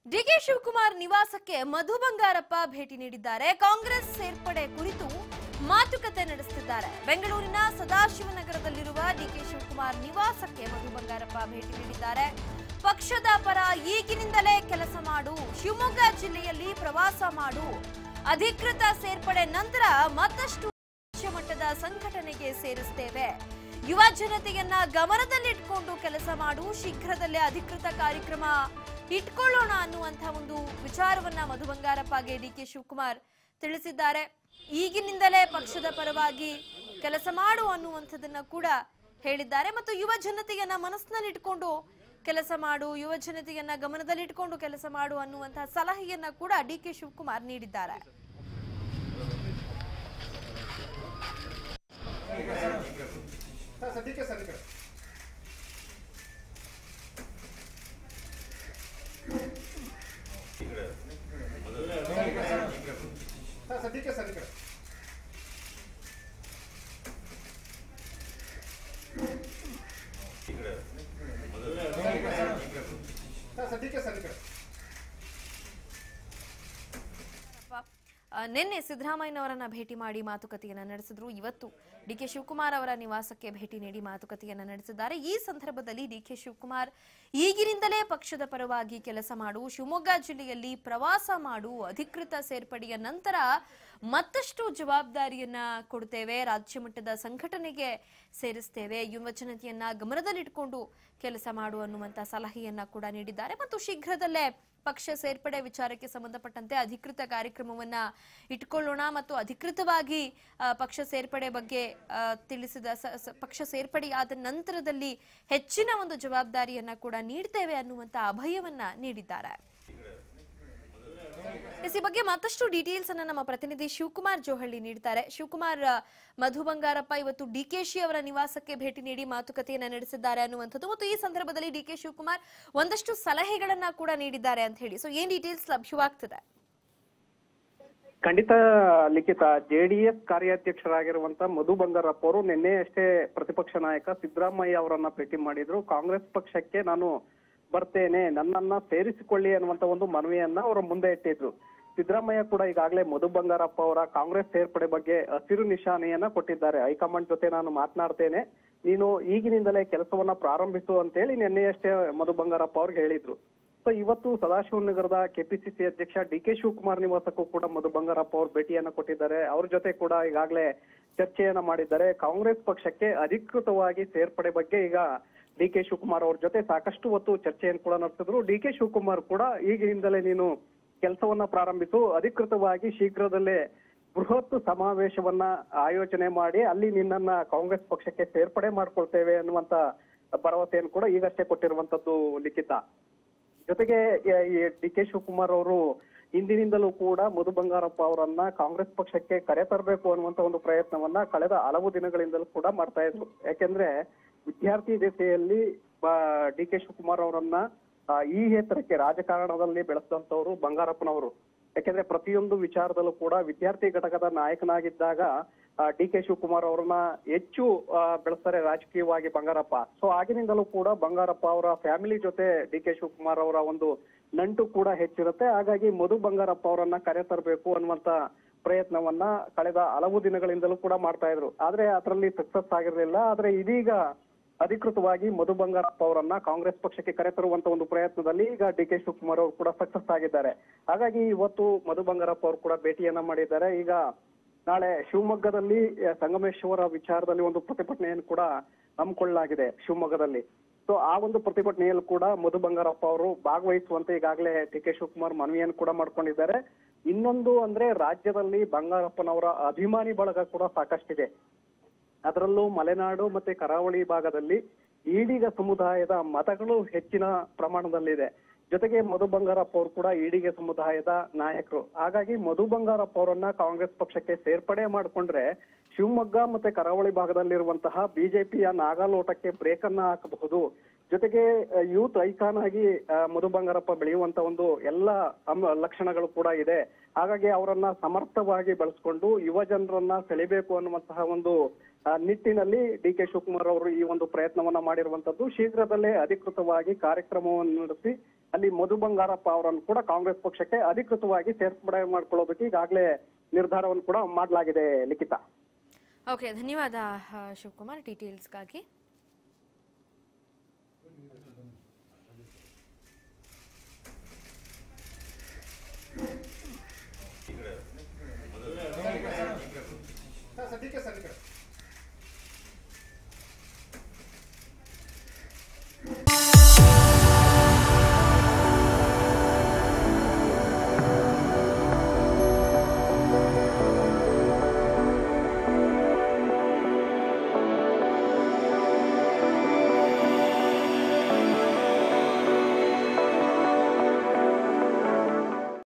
DK Shivakumar ನಿವಾಸಕ್ಕೆ ಮಧು ಬಂಗಾರಪ್ಪ ಭೇಟಿ ನೀಡಿದ್ದಾರೆ ಕಾಂಗ್ರೆಸ್ ಸೇರ್ಪಡೆ ಕುರಿತು ಮಾತುಕತೆ ನಡೆಸುತ್ತಿದ್ದಾರೆ ಬೆಂಗಳೂರಿನ ಸದಾಶಿವನಗರದಲ್ಲಿರುವ ಡಿಕೆ ಶಿವಕುಮಾರ್ ನಿವಾಸಕ್ಕೆ ಮಧು ಬಂಗಾರಪ್ಪ ಭೇಟಿ ನೀಡಿದ್ದಾರೆ ಪಕ್ಷದ ಪರ ಈಗಿನಿಂದಲೇ ಕೆಲಸ ಮಾಡು ಶಿವಮೊಗ್ಗ ಜಿಲ್ಲೆಯಲ್ಲಿ ಪ್ರವಾಸ ಮಾಡು ಅಧಿಕೃತ ಸೇರ್ಪಡೆ ನಂತರ ಮತ್ತಷ್ಟು ರಾಜ್ಯ ಮಟ್ಟದ ಸಂಘಟನೆಗೆ ಸೇರಿಸ್ತೇವೆ ಯುವ ಜನತೆಯನ್ನ ಗಮನದಲ್ಲಿಟ್ಕೊಂಡು ಕೆಲಸ ಮಾಡು ಶೀಘ್ರದಲ್ಲೇ ಅಧಿಕೃತ ಕಾರ್ಯಕ್ರಮ ಇಟ್ಕೊಳ್ಳೋಣ ಅನ್ನುವಂಥ ಒಂದು ವಿಚಾರವನ್ನ ಮಧು ಬಂಗಾರಪ್ಪಗೆ ಡಿ ಕೆ ಶಿವಕುಮಾರ್ ತಿಳಿಸಿದ್ದಾರೆ ಈಗಿನಿಂದಲೇ ಪಕ್ಷದ ಪರವಾಗಿ ಕೆಲಸ ಮಾಡು ಅನ್ನುವಂಥದ್ದನ್ನ ಕೂಡ ಹೇಳಿದ್ದಾರೆ ಮತ್ತು ಯುವ ಜನತೆಯನ್ನ ಮನಸ್ಸಿನಲ್ಲಿಟ್ಕೊಂಡು ಕೆಲಸ ಮಾಡು ಯುವ ಜನತೆಯನ್ನ ಗಮನದಲ್ಲಿಟ್ಕೊಂಡು ಕೆಲಸ ಮಾಡು ಅನ್ನುವಂತಹ ಸಲಹೆಯನ್ನ ಕೂಡ ಡಿ ಕೆ ಶಿವಕುಮಾರ್ ನೀಡಿದ್ದಾರೆ ಸರ್ ಸದ್ಯಕ್ಕೆ ಸರ್ ಈ ಕಡೆ ಸರ್ ಸದ್ಯಕ್ಕೆ ಸರ್ ಈ ಕಡೆ ಸರ್ ಸದ್ಯಕ್ಕೆ ಸರ್ ಈ ಕಡೆ ಆ, ನಿನ್ನೆ ಸಿದ್ದರಾಮಯ್ಯನವರನ್ನ ಭೇಟಿ ಮಾಡಿ ಮಾತುಕತೆಯನ್ನ ನಡೆಸಿದ್ರು ಇವತ್ತು ಡಿ ಕೆ ಶಿವಕುಮಾರ್ ಅವರ ನಿವಾಸಕ್ಕೆ ಭೇಟಿ ನೀಡಿ ಮಾತುಕತೆಯನ್ನ ನಡೆಸಿದ್ದಾರೆ ಈ ಸಂದರ್ಭದಲ್ಲಿ ಡಿ ಕೆ ಶಿವಕುಮಾರ್ ಈಗಿನಿಂದಲೇ ಪಕ್ಷದ ಪರವಾಗಿ ಕೆಲಸ ಮಾಡು ಶಿವಮೊಗ್ಗ ಜಿಲ್ಲೆಯಲ್ಲಿ ಪ್ರವಾಸ ಮಾಡು ಅಧಿಕೃತ ಸೇರ್ಪಡೆಯ ನಂತರ ಮತ್ತಷ್ಟು ಜವಾಬ್ದಾರಿಯನ್ನ ಕೊಡ್ತೇವೆ ರಾಜ್ಯ ಮಟ್ಟದ ಸಂಘಟನೆಗೆ ಸೇರಿಸ್ತೇವೆ ಯುವ ಜನತೆಯನ್ನ ಗಮನದಲ್ಲಿಟ್ಕೊಂಡು ಕೆಲಸ ಮಾಡು ಅನ್ನುವಂತ ಸಲಹೆಯನ್ನ ಕೂಡ ನೀಡಿದ್ದಾರೆ ಮತ್ತು ಶೀಘ್ರದಲ್ಲೇ ಪಕ್ಷ ಸೇರ್ಪಡೆ ವಿಚಾರಕ್ಕೆ ಸಂಬಂಧಪಟ್ಟಂತೆ ಅಧಿಕೃತ ಕಾರ್ಯಕ್ರಮವನ್ನ ಇಟ್ಕೊಳ್ಳೋಣ ಮತ್ತು ಅಧಿಕೃತವಾಗಿ ಆ, ಪಕ್ಷ ಸೇರ್ಪಡೆ ಬಗ್ಗೆ ಆ, ತಿಳಿಸಿದ ಸ- ಸ- ಪಕ್ಷ ಸೇರ್ಪಡೆಯಾದ ನಂತರದಲ್ಲಿ ಹೆಚ್ಚಿನ ಒಂದು ಜವಾಬ್ದಾರಿಯನ್ನ ಕೂಡ ನೀಡ್ತೇವೆ ಅನ್ನುವಂತ ಅಭಯವನ್ನ ನೀಡಿದ್ದಾರೆ ಎಸ್, ಈ ಬಗ್ಗೆ ಮತ್ತಷ್ಟು ಡೀಟೇಲ್ಸ್ ಅನ್ನ ನಮ್ಮ ಪ್ರತಿನಿಧಿ ಶಿವಕುಮಾರ್ ಜೋಹಳ್ಳಿ ನೀಡ್ತಾರೆ ಶಿವಕುಮಾರ್ ಆ, ಮಧು ಬಂಗಾರಪ್ಪ ಇವತ್ತು ಡಿಕೆಶಿ ಅವರ ನಿವಾಸಕ್ಕೆ ಭೇಟಿ ನೀಡಿ ಮಾತುಕತೆಯನ್ನ ನಡೆಸಿದ್ದಾರೆ ಅನ್ನುವಂಥದ್ದು ಮತ್ತು ಈ ಸಂದರ್ಭದಲ್ಲಿ ಡಿಕೆ ಶಿವಕುಮಾರ್ ಒಂದಷ್ಟು ಸಲಹೆಗಳನ್ನ ಕೂಡ ನೀಡಿದ್ದಾರೆ ಅಂತ ಹೇಳಿ ಸೊ ಏನ್ ಡೀಟೇಲ್ಸ್ ಲಭ್ಯವಾಗ್ತದೆ ಖಂಡಿತ ಲಿಖಿತ ಜೆಡಿಎಸ್ ಕಾರ್ಯಾಧ್ಯಕ್ಷರಾಗಿರುವಂತ ಮಧು ಬಂಗಾರಪ್ಪ ಅವರು ನಿನ್ನೆ ಅಷ್ಟೇ ಪ್ರತಿಪಕ್ಷ ನಾಯಕ ಸಿದ್ದರಾಮಯ್ಯ ಅವರನ್ನ ಭೇಟಿ ಮಾಡಿದ್ರು ಕಾಂಗ್ರೆಸ್ ಪಕ್ಷಕ್ಕೆ ನಾನು ಬರ್ತೇನೆ ನನ್ನನ್ನ ಸೇರಿಸಿಕೊಳ್ಳಿ ಅನ್ನುವಂತ ಒಂದು ಮನವಿಯನ್ನ ಅವರ ಮುಂದೆ ಇಟ್ಟಿದ್ರು ಸಿದ್ದರಾಮಯ್ಯ ಕೂಡ ಈಗಾಗಲೇ ಮಧು ಬಂಗಾರಪ್ಪ ಅವರ ಕಾಂಗ್ರೆಸ್ ಸೇರ್ಪಡೆ ಬಗ್ಗೆ ಹಸಿರು ನಿಶಾನೆಯನ್ನ ಕೊಟ್ಟಿದ್ದಾರೆ ಹೈಕಮಾಂಡ್ ಜೊತೆ ನಾನು ಮಾತನಾಡ್ತೇನೆ ನೀನು ಈಗಿನಿಂದಲೇ ಕೆಲಸವನ್ನ ಪ್ರಾರಂಭಿಸು ಅಂತೇಳಿ ನಿನ್ನೆಯಷ್ಟೇ ಮಧು ಬಂಗಾರಪ್ಪ ಅವ್ರಿಗೆ ಹೇಳಿದ್ರು ಸೊ ಇವತ್ತು ಸದಾಶಿವನಗರದ ಕೆಪಿಸಿಸಿ ಅಧ್ಯಕ್ಷ ಡಿ ಕೆ ಶಿವಕುಮಾರ್ ನಿವಾಸಕ್ಕೂ ಕೂಡ ಮಧು ಬಂಗಾರಪ್ಪ ಅವರು ಭೇಟಿಯನ್ನ ಕೊಟ್ಟಿದ್ದಾರೆ ಅವ್ರ ಜೊತೆ ಕೂಡ ಈಗಾಗಲೇ ಚರ್ಚೆಯನ್ನ ಮಾಡಿದ್ದಾರೆ ಕಾಂಗ್ರೆಸ್ ಪಕ್ಷಕ್ಕೆ ಅಧಿಕೃತವಾಗಿ ಸೇರ್ಪಡೆ ಬಗ್ಗೆ ಈಗ ಡಿ ಕೆ ಶಿವಕುಮಾರ್ ಅವ್ರ ಜೊತೆ ಸಾಕಷ್ಟು ಹೊತ್ತು ಚರ್ಚೆಯನ್ನು ಕೂಡ ನಡೆಸಿದ್ರು ಡಿ ಕೆ ಶಿವಕುಮಾರ್ ಕೂಡ ಈಗಿನಿಂದಲೇ ನೀನು ಕೆಲಸವನ್ನ ಪ್ರಾರಂಭಿಸು ಅಧಿಕೃತವಾಗಿ ಶೀಘ್ರದಲ್ಲೇ ಬೃಹತ್ ಸಮಾವೇಶವನ್ನ ಆಯೋಜನೆ ಮಾಡಿ ಅಲ್ಲಿ ನಿನ್ನನ್ನ ಕಾಂಗ್ರೆಸ್ ಪಕ್ಷಕ್ಕೆ ಸೇರ್ಪಡೆ ಮಾಡ್ಕೊಳ್ತೇವೆ ಅನ್ನುವಂತ ಭರವಸೆಯನ್ನು ಕೂಡ ಈಗಷ್ಟೇ ಕೊಟ್ಟಿರುವಂತದ್ದು ಲಿಖಿತ ಜೊತೆಗೆ ಡಿ ಕೆ ಶಿವಕುಮಾರ್ ಅವರು ಹಿಂದಿನಿಂದಲೂ ಕೂಡ ಮಧು ಬಂಗಾರಪ್ಪ ಅವರನ್ನ ಕಾಂಗ್ರೆಸ್ ಪಕ್ಷಕ್ಕೆ ಕರೆ ತರಬೇಕು ಅನ್ನುವಂತ ಒಂದು ಪ್ರಯತ್ನವನ್ನ ಕಳೆದ ಹಲವು ದಿನಗಳಿಂದಲೂ ಕೂಡ ಮಾಡ್ತಾ ಇದ್ರು ಯಾಕೆಂದ್ರೆ ವಿದ್ಯಾರ್ಥಿ ದೆಸೆಯಲ್ಲಿ ಡಿ ಕೆ ಶಿವಕುಮಾರ್ ಅವರನ್ನ ಆ, ಈ ಎತ್ತರಕ್ಕೆ ರಾಜಕಾರಣದಲ್ಲಿ ಬೆಳೆಸಿದಂತವರು ಬಂಗಾರಪ್ಪನವರು ಯಾಕೆಂದ್ರೆ ಪ್ರತಿಯೊಂದು ವಿಚಾರದಲ್ಲೂ ಕೂಡ ವಿದ್ಯಾರ್ಥಿ ಘಟಕದ ನಾಯಕನಾಗಿದ್ದಾಗ ಡಿ ಕೆ ಶಿವಕುಮಾರ್ ಅವರನ್ನ ಹೆಚ್ಚು ಆ, ಬೆಳೆಸ್ತಾರೆ ರಾಜಕೀಯವಾಗಿ ಬಂಗಾರಪ್ಪ ಸೊ ಆಗಿನಿಂದಲೂ ಕೂಡ ಬಂಗಾರಪ್ಪ ಅವರ ಫ್ಯಾಮಿಲಿ ಜೊತೆ ಡಿ ಕೆ ಶಿವಕುಮಾರ್ ಅವರ ಒಂದು ನಂಟು ಕೂಡ ಹೆಚ್ಚಿರುತ್ತೆ ಹಾಗಾಗಿ ಮಧು ಬಂಗಾರಪ್ಪ ಅವರನ್ನ ಕರೆ ತರಬೇಕು ಅನ್ನುವಂತ ಪ್ರಯತ್ನವನ್ನ ಕಳೆದ ಹಲವು ದಿನಗಳಿಂದಲೂ ಕೂಡ ಮಾಡ್ತಾ ಇದ್ರು ಆದ್ರೆ ಅದರಲ್ಲಿ ಸಕ್ಸಸ್ ಆಗಿರಲಿಲ್ಲ ಆದ್ರೆ ಇದೀಗ ಅಧಿಕೃತವಾಗಿ ಮಧು ಬಂಗಾರಪ್ಪ ಅವರನ್ನ ಕಾಂಗ್ರೆಸ್ ಪಕ್ಷಕ್ಕೆ ಕರೆತರುವಂತ ಒಂದು ಪ್ರಯತ್ನದಲ್ಲಿ ಈಗ ಡಿ ಕೆ ಶಿವಕುಮಾರ್ ಅವರು ಕೂಡ ಸಕ್ಸಸ್ ಆಗಿದ್ದಾರೆ ಹಾಗಾಗಿ ಇವತ್ತು ಮಧು ಬಂಗಾರಪ್ಪ ಅವರು ಕೂಡ ಭೇಟಿಯನ್ನ ಮಾಡಿದ್ದಾರೆ ಈಗ ನಾಳೆ ಶಿವಮೊಗ್ಗದಲ್ಲಿ ಆ, ಸಂಗಮೇಶ್ವರ ವಿಚಾರದಲ್ಲಿ ಒಂದು ಪ್ರತಿಭಟನೆಯನ್ನು ಕೂಡ ಹಮ್ಮಿಕೊಳ್ಳಲಾಗಿದೆ ಶಿವಮೊಗ್ಗದಲ್ಲಿ ಸೊ ಆ ಒಂದು ಪ್ರತಿಭಟನೆಯಲ್ಲಿ ಕೂಡ ಮಧು ಬಂಗಾರಪ್ಪ ಅವರು ಭಾಗವಹಿಸುವಂತೆ ಈಗಾಗಲೇ ಡಿ ಕೆ ಶಿವಕುಮಾರ್ ಮನವಿಯನ್ನು ಕೂಡ ಮಾಡ್ಕೊಂಡಿದ್ದಾರೆ ಇನ್ನೊಂದು ಅಂದ್ರೆ ರಾಜ್ಯದಲ್ಲಿ ಬಂಗಾರಪ್ಪನವರ ಅಭಿಮಾನಿ ಬಳಗ ಕೂಡ ಸಾಕಷ್ಟಿದೆ ಅದರಲ್ಲೂ ಮಲೆನಾಡು ಮತ್ತೆ ಕರಾವಳಿ ಭಾಗದಲ್ಲಿ ಈಡಿಗ ಸಮುದಾಯದ ಮತಗಳು ಹೆಚ್ಚಿನ ಪ್ರಮಾಣದಲ್ಲಿದೆ ಜೊತೆಗೆ ಮಧು ಬಂಗಾರಪ್ಪ ಅವರು ಕೂಡ ಈಡಿಗ ಸಮುದಾಯದ ನಾಯಕರು ಹಾಗಾಗಿ ಮಧು ಬಂಗಾರಪ್ಪ ಅವರನ್ನ ಕಾಂಗ್ರೆಸ್ ಪಕ್ಷಕ್ಕೆ ಸೇರ್ಪಡೆ ಮಾಡಿಕೊಂಡ್ರೆ ಶಿವಮೊಗ್ಗ ಮತ್ತೆ ಕರಾವಳಿ ಭಾಗದಲ್ಲಿರುವಂತಹ ಬಿಜೆಪಿಯ ನಾಗಾಲೋಟಕ್ಕೆ ಬ್ರೇಕ್ ಅನ್ನ ಹಾಕಬಹುದು ಜೊತೆಗೆ ಯೂತ್ ಐಕಾನ್ ಆಗಿ ಆ, ಮಧು ಬಂಗಾರಪ್ಪ ಬೆಳೆಯುವಂತ ಒಂದು ಎಲ್ಲ ಅಮ್- ಲಕ್ಷಣಗಳು ಕೂಡ ಇದೆ ಹಾಗಾಗಿ ಅವರನ್ನ ಸಮರ್ಥವಾಗಿ ಬಳಸ್ಕೊಂಡು ಯುವ ಜನರನ್ನ ಸೆಳಿಬೇಕು ಅನ್ನುವಂತಹ ಒಂದು ಆ, ನಿಟ್ಟಿನಲ್ಲಿ ಡಿ ಕೆ ಶಿವಕುಮಾರ್ ಅವರು ಈ ಒಂದು ಪ್ರಯತ್ನವನ್ನ ಮಾಡಿರುವಂತದ್ದು ಶೀಘ್ರದಲ್ಲೇ ಅಧಿಕೃತವಾಗಿ ಕಾರ್ಯಕ್ರಮವನ್ನು ನಡೆಸಿ ಅಲ್ಲಿ ಮಧು ಬಂಗಾರಪ್ಪ ಅವರನ್ನು ಕೂಡ ಕಾಂಗ್ರೆಸ್ ಪಕ್ಷಕ್ಕೆ ಅಧಿಕೃತವಾಗಿ ಸೇರ್ಪಡೆ ಮಾಡ್ಕೊಳ್ಳೋದಕ್ಕೆ ಈಗಾಗಲೇ ನಿರ್ಧಾರವನ್ನು ಕೂಡ ಮಾಡಲಾಗಿದೆ ಲಿಖಿತ ಓಕೆ ಧನ್ಯವಾದ ಆ, ಶಿವಕುಮಾರ್ ಡೀಟೇಲ್ಸ್ಗಾಗಿ